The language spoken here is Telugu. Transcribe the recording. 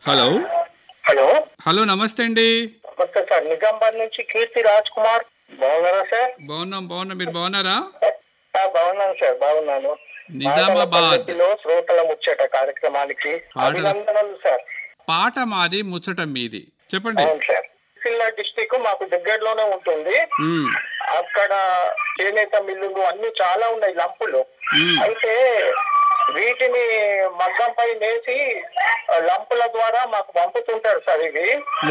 హలో హలో హలో నమస్తే అండి నమస్తే సార్ నిజామాబాద్ నుంచి కీర్తి రాజ్ కుమార్ బాగున్నారా సార్ బాగున్నాం బాగున్నాం మీరు బాగున్నారా ఆ, బాగున్నాను సార్ బాగున్నాను నిజామాబాద్. మాటల పద్ధతిలో శ్రోతల ముచ్చట కార్యక్రమానికి పాటల- అభినందనలు సార్ పాట మాది ముచ్చట మీది చెప్పండి అవును సార్ సిరిసిల్ల డిస్టిక్ మాకు దగ్గరలోనే ఉంటుంది మ్మ్. అక్కడ చేనేత మిల్లులు అన్ని చాలా ఉన్నాయి లంపులు మ్మ్. అయితే వీటిని మగ్గంపై నేసి ఆ, లంపుల ద్వారా మాకు పంపుతుంటారు సార్ ఇవి